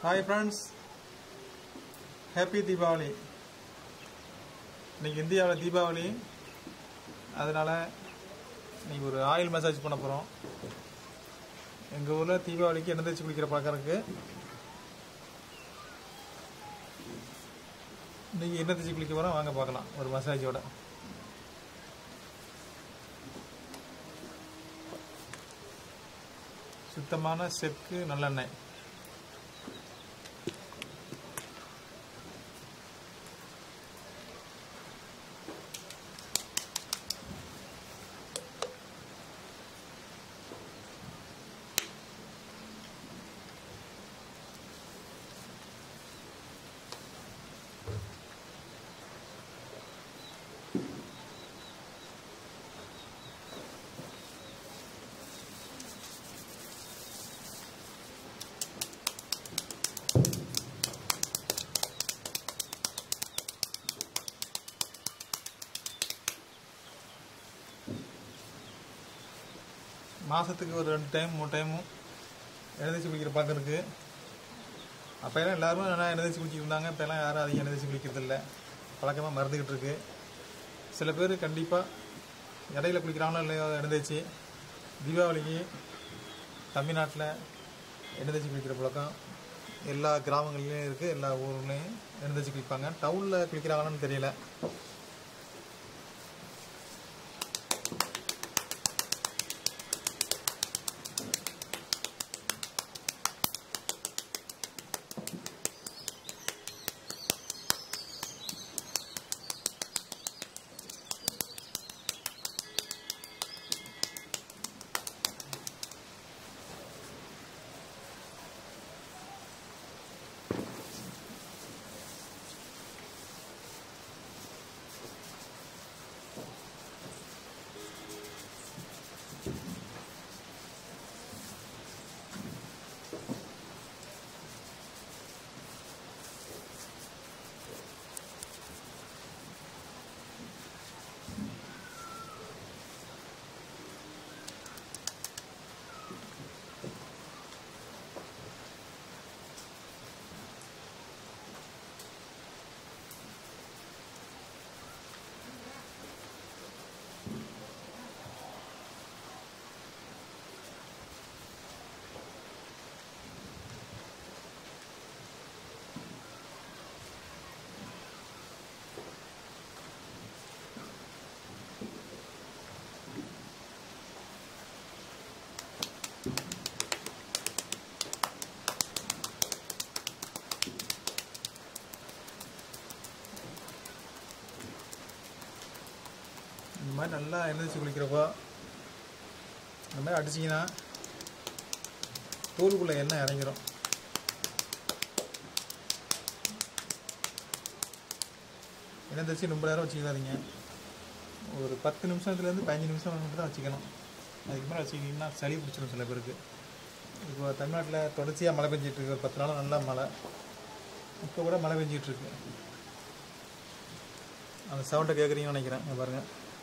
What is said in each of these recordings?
hi friends happy Deepavali இன்னைக்கு இந்தியாவில் தீபாவளி அதனால் இன்னைக்கு ஒரு ஆயில் மசாஜ் பண்ண போகிறோம் எங்கள் ஊரில் தீபாவளிக்கு எண்ணெய் தேய்ச்சி குளிக்கிற பழக்கம் இருக்குது இன்னைக்கு எண்ணெய் தேய்ச்சி குளிக்க போகிறோம் வாங்க பார்க்கலாம் ஒரு மசாஜோட சுத்தமான செக்கு நல்லெண்ணெய் மாதத்துக்கு ஒரு ரெண்டு டைம் மூணு டைமும் எண்ணெய் தேய்ச்சி குளிக்கிற பழக்கம் இருக்குது அப்போ எல்லாம் எல்லாருமே நல்லா எண்ணெய் தேய்ச்சி குளிச்சிட்டு இருந்தாங்க இப்போ எல்லாம் யாரும் அதிகம் எண்ணெய் தேய்ச்சி குளிக்கிறது இல்லை பழக்கமாக மறந்துக்கிட்டு இருக்கு சில பேர் கண்டிப்பாக இடையில குளிக்கிறாங்களோ இல்லையோ எண்ணெய் தேய்ச்சி தீபாவளிக்கு தமிழ்நாட்டில் எண்ணெய் தேய்ச்சி குளிக்கிற பழக்கம் எல்லா கிராமங்கள்லேயும் இருக்குது எல்லா ஊர்லேயும் எண்ணெய் தேய்ச்சி குளிப்பாங்க டவுனில் குளிக்கிறாங்களான்னு தெரியல இந்த மாதிரி நல்லா எண்ணெய் தேய்ச்சி குளிக்கிறப்போ இந்த மாதிரி அடிச்சிங்கன்னா தோலுக்குள்ளே எண்ணெய் இறங்கிரும் எண்ணெய் தேய்ச்சி ரொம்ப நேரம் வச்சுக்காதீங்க ஒரு பத்து நிமிஷத்துலேருந்து பதினஞ்சு நிமிஷம் மட்டும் தான் வச்சுக்கணும் அதுக்கு மேலே வச்சுக்கிட்டிங்கன்னா சளி பிடிச்சிடும் சில பேருக்கு இப்போ தமிழ்நாட்டில் தொடர்ச்சியாக மழை பெஞ்சிட்டு இருக்கு ஒரு பத்து நாள் நல்லா மழை இப்போ கூட மழை பெஞ்சிட்டு இருக்கு அந்த சவுண்டை கேட்குறீங்கன்னு நினைக்கிறேன் இங்க பாருங்க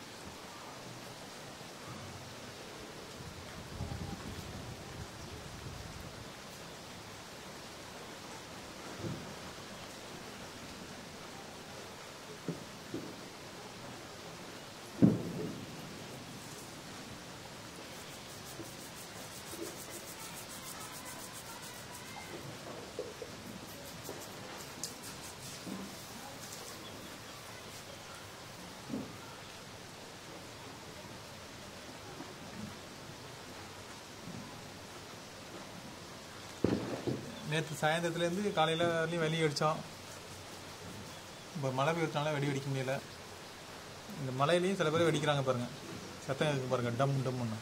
நேற்று சாயந்தரத்துலேருந்து காலையில் வரலையும் வெளியே அடித்தோம் இப்போ மழை பெய்யறதுனால வெடி வெடிக்க முடியல இந்த மழையிலையும் சில பேர் வெடிக்கிறாங்க பாருங்கள் சத்தம் இருக்கு பாருங்கள் டம் டம்னு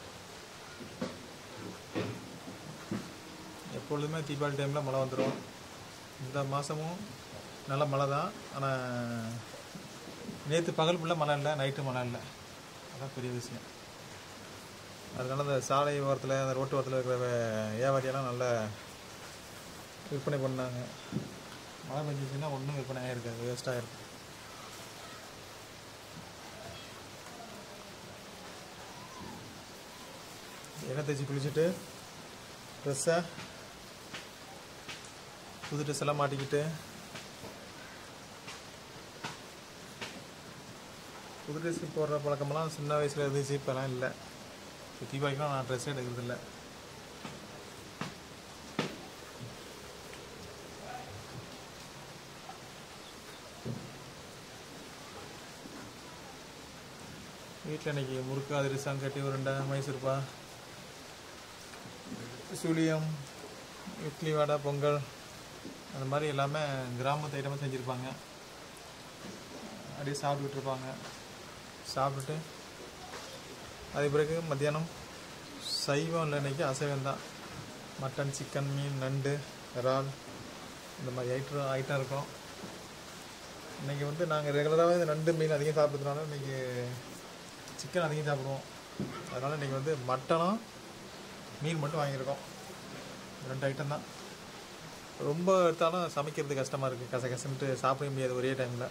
எப்பொழுதுமே தீபாவளி டைமில் மழை வந்துடும் இந்த மாதமும் நல்ல மழை தான் ஆனால் நேற்று பகல் ஃபுல்லாக மழை இல்லை நைட்டு மழை இல்லை அதான் பெரிய விஷயம் அதனால அந்த சாலை ஓரத்தில் அந்த ரோட்டு ஓரத்தில் இருக்கிற வே- வியாபாரியெல்லாம் நல்ல விற்பனை பண்ணாங்க மழை பெஞ்சிச்சுன்னா ஒன்றும் விற்பனை ஆகிருக்காது வேஸ்ட் ஆகிருக்கும் எண்ணெய் தேய்ச்சி குளிச்சுட்டு ஃப்ரெஷ்ஷாக புது ட்ரெஸ் எல்லாம் மாட்டிக்கிட்டு புது ட்ரெஸ் போடுற பழக்கமெல்லாம் சின்ன வயசில் இருந்துச்சு இப்போலாம் இல்லை இப்போ தீபாவளிக்கெலாம் நான் ட்ரெஸ்ஸே எடுக்கிறதில்ல வீட்டில் இன்னைக்கு முறுக்கு அதிரசம் கட்டி உருண்டை மைசூர்பா சுழியம் இட்லி வடை பொங்கல் அந்த மாதிரி எல்லாமே கிராமத்து ஐட்டமாக செஞ்சுருப்பாங்க அப்படியே சாப்பிட்டுட்டு இருப்பாங்க சாப்பிட்டுட்டு அதுக்கு பிறகு மத்தியானம் சைவம் இல்லை இன்னைக்கு அசைவம் தான் மட்டன் சிக்கன் மீன் நண்டு இறால் இந்த மாதிரி ஐட்டம் ஐட்டம் இருக்கும் இன்றைக்கி வந்து நாங்கள் ரெகுலராகவே இந்த நண்டு மீன் அதிகம் சாப்பிட்றதுனால இன்றைக்கி சிக்கன் அதிகம் சாப்பிடுவோம் அதனால் இன்றைக்கி வந்து மட்டனும் மீன் மட்டும் வாங்கியிருக்கோம் ரெண்டு ஐட்டம் தான் ரொம்ப எடுத்தாலும் சமைக்கிறது கஷ்டமாக இருக்குது கச கசன்ட்டு சாப்பிட முடியாது ஒரே டைமில்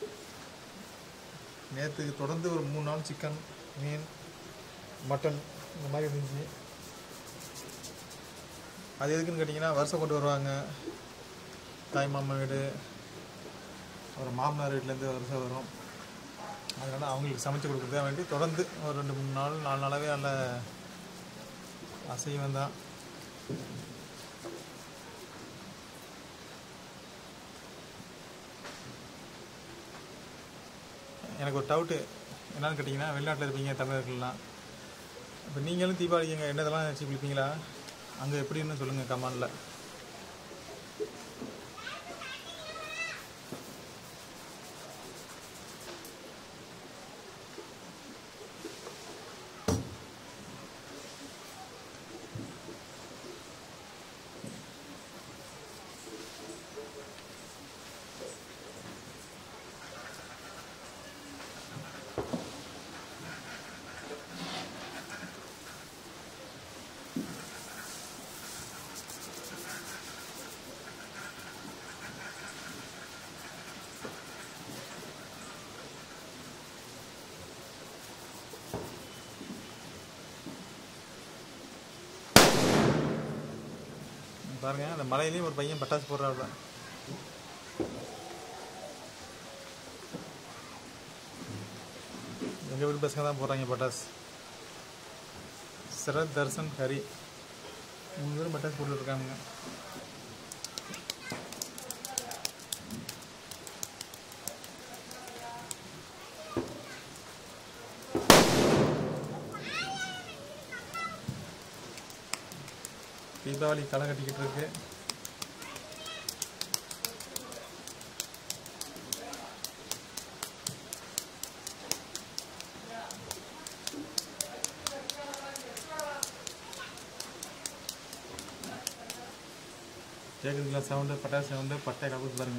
நேற்று தொடர்ந்து ஒரு மூணு நாள் சிக்கன் மீன் மட்டன் இந்த மாதிரி இருந்துச்சு அது எதுக்குன்னு கேட்டிங்கன்னா வருஷம் கொண்டு வருவாங்க தாய் மாமா வீடு அப்புறம் மாமனார் வீட்டிலேருந்து வருஷம் வரும் அதனால் அவங்களுக்கு சமைச்சு கொடுக்குறதா வேண்டி தொடர்ந்து ஒரு ரெண்டு மூணு நாள் நாலு நாளாகவே நல்ல அசைவம் தான் எனக்கு ஒரு டவுட்டு என்னன்னு கேட்டிங்கன்னா வெளிநாட்டில் இருப்பீங்க தமிழர்கள்லாம் இப்போ நீங்களும் தீபாவளிக்கு எங்கே என்னதெல்லாம் வச்சு குளிப்பீங்களா அங்கே எப்படின்னு சொல்லுங்கள் கமாண்டில் பாருங்க அந்த மலையிலையும் ஒரு பையன் பட்டாசு போடுறாப்புல எங்கள் வீட்டு பசங்க தான் போடுறாங்க பட்டாசு சரத் தர்சன் ஹரி மூணு பேரும் பட்டாசு போட்டுட்டு இருக்காங்க தீபாவளி களை கட்டிக்கிட்டு இருக்கு கேட்குதுங்களா சவுண்டு பட்டாசு சவுண்டு பட்டை கலப்பு பாருங்க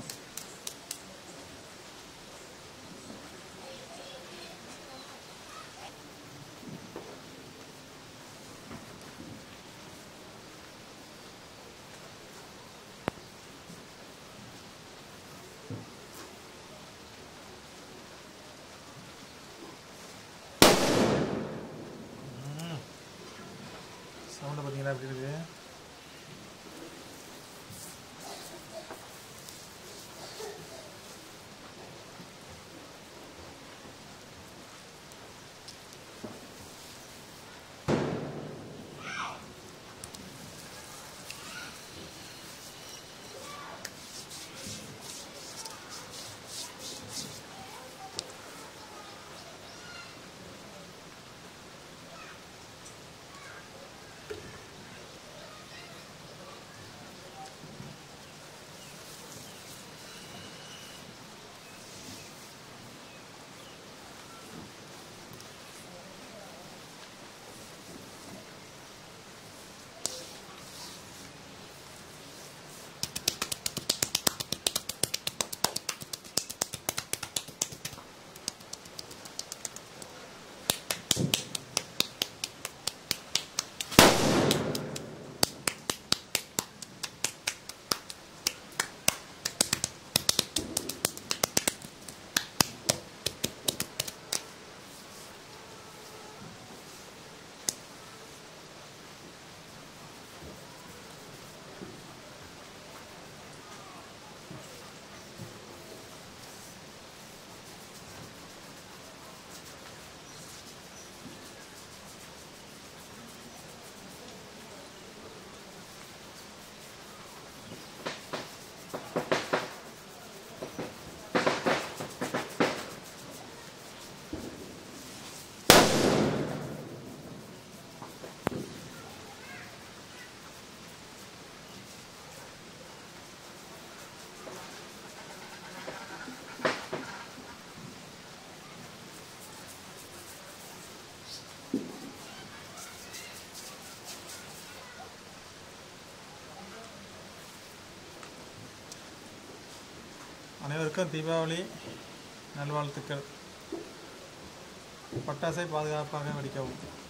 சவுண்டை பார்த்தீங்களா எப்படி இருக்கு அனைவருக்கும் தீபாவளி நல்வாழ்த்துக்கள் பட்டாசை பாதுகாப்பாக வெடிக்கவும்